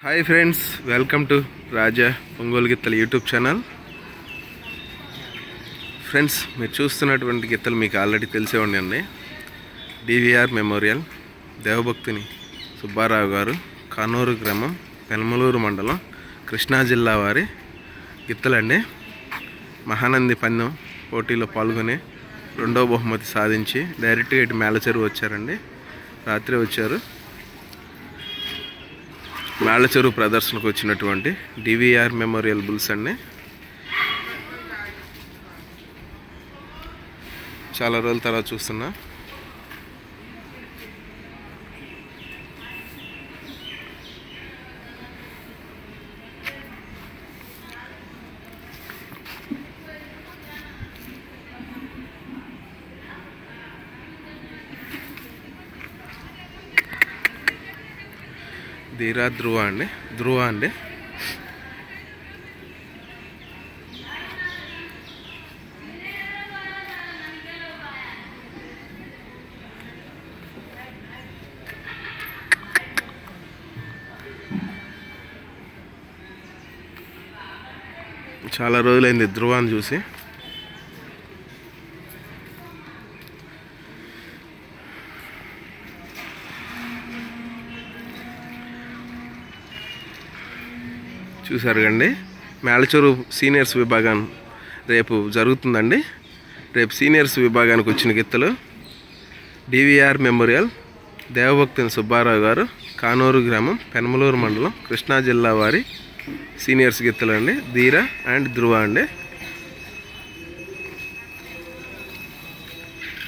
hi friends welcome to Raja Ongole గిత్తల YouTube channel friends మీరు చూస్తున్నటువంటి గిత్తలు మీకు ఆల్రెడీ తెలిసే ఉండండి డివిఆర్ మెమోరియల్ దేవభక్తిని సుబ్బారావు గారు కానూరు గ్రామం పెనమలూరు మండలం కృష్ణా జిల్లా వారి గిత్తలండి మహానంది పందెం పోటీలో పాల్గొని రెండో బహుమతి సాధించి డైరెక్ట్గా ఇటు మేలచెరువు వచ్చారండి రాత్రి వచ్చారు మేళ్ళచెరువు ప్రదర్శనకు వచ్చినటువంటి డివిఆర్ మెమోరియల్ బుల్స్ అండి చాలా రోజుల తర్వాత చూస్తున్నా ధీరా ధ్రువ అండి ధ్రువ అండి చాలా రోజులైంది ధ్రువాన్ని చూసి చూసారు కండి మేళచూరు సీనియర్స్ విభాగం రేపు జరుగుతుందండి రేపు సీనియర్స్ విభాగానికి వచ్చిన గిత్తలు డివిఆర్ మెమోరియల్ దేవభక్తిని సుబ్బారావు గారు కానూరు గ్రామం పెనమలూరు మండలం కృష్ణా జిల్లా వారి సీనియర్స్ గిత్తలు అండి ధీర అండ్ ధ్రువ అండి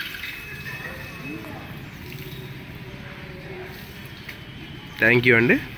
థ్యాంక్ యూ అండి